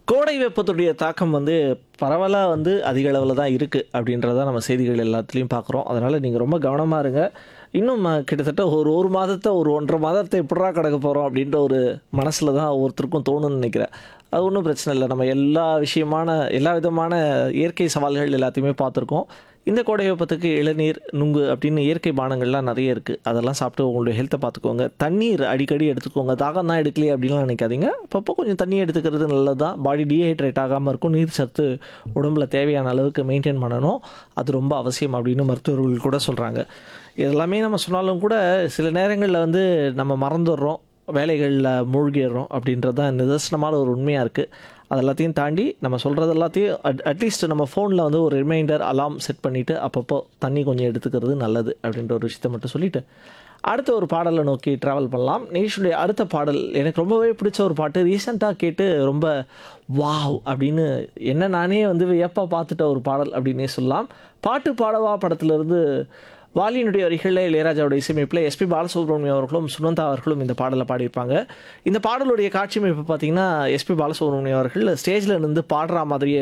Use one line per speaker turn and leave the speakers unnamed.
கோடை வெப்பத்துடைய தாக்கம் வந்து பரவலாக வந்து அதிக அளவில் தான் இருக்குது அப்படின்றத நம்ம செய்திகள் எல்லாத்துலேயும் பார்க்குறோம் அதனால் நீங்கள் ரொம்ப கவனமாக இருங்க இன்னும் அஹ், கிட்டத்தட்ட ஒரு ஒரு மாதத்தை ஒரு ஒன்றரை மாதத்தை எப்படா கிடக்க போகிறோம் அப்படின்ற ஒரு மனசில் தான் ஒவ்வொருத்தருக்கும் தோணுன்னு நினைக்கிறேன் அது ஒன்றும் பிரச்சனை இல்லை நம்ம எல்லா விஷயமான எல்லா விதமான இயற்கை சவால்கள் எல்லாத்தையுமே பார்த்துருக்கோம் இந்த கோடை வெப்பத்துக்கு இளநீர் நுங்கு அப்படின்னு இயற்கை பானங்கள்லாம் நிறைய இருக்குது அதெல்லாம் சாப்பிட்டு உங்களுடைய ஹெல்த்தை பார்த்துக்கோங்க தண்ணீர் அடிக்கடி எடுத்துக்கோங்க தாகம் தான் எடுக்கலையே அப்படின்லாம் நினைக்காதீங்க அப்பப்போ கொஞ்சம் தண்ணி எடுத்துக்கிறது நல்லது தான் பாடி டீஹைட்ரேட் ஆகாமல் இருக்கும் நீர் சத்து உடம்புல தேவையான அளவுக்கு மெயின்டைன் பண்ணணும் அது ரொம்ப அவசியம் அப்படின்னு மருத்துவர்கள் கூட சொல்கிறாங்க இதெல்லாமே நம்ம சொன்னாலும் கூட சில நேரங்களில் வந்து நம்ம மறந்துடுறோம் வேலைகளில் மூழ்கிடுறோம் அப்படின்றது தான் நிதர்சனமான ஒரு உண்மையாக இருக்குது அது எல்லாத்தையும் தாண்டி நம்ம சொல்கிறது எல்லாத்தையும் அட் அட்லீஸ்ட் நம்ம ஃபோனில் வந்து ஒரு ரிமைண்டர் அலாம் செட் பண்ணிவிட்டு அப்பப்போ தண்ணி கொஞ்சம் எடுத்துக்கிறது நல்லது அப்படின்ற ஒரு விஷயத்தை மட்டும் சொல்லிவிட்டு அடுத்த ஒரு பாடலை நோக்கி ட்ராவல் பண்ணலாம் நேஷுடைய அடுத்த பாடல் எனக்கு ரொம்பவே பிடிச்ச ஒரு பாட்டு ரீசெண்டாக கேட்டு ரொம்ப வாவ் அப்படின்னு என்ன நானே வந்து வியப்பாக பார்த்துட்ட ஒரு பாடல் அப்படின்னே சொல்லலாம் பாட்டு பாடவா படத்துலேருந்து வாலியினுடைய வரிகளில் இளையராஜாவோட இசையமைப்பில் எஸ்பி பாலசுப்ரமணியம் அவர்களும் சுனந்தா அவர்களும் இந்த பாடலை பாடியிருப்பாங்க இந்த பாடலுடைய காட்சி அமைப்பு பார்த்தீங்கன்னா எஸ்பி பாலசுப்ரமணியம் அவர்கள் ஸ்டேஜில் இருந்து பாடுற மாதிரியே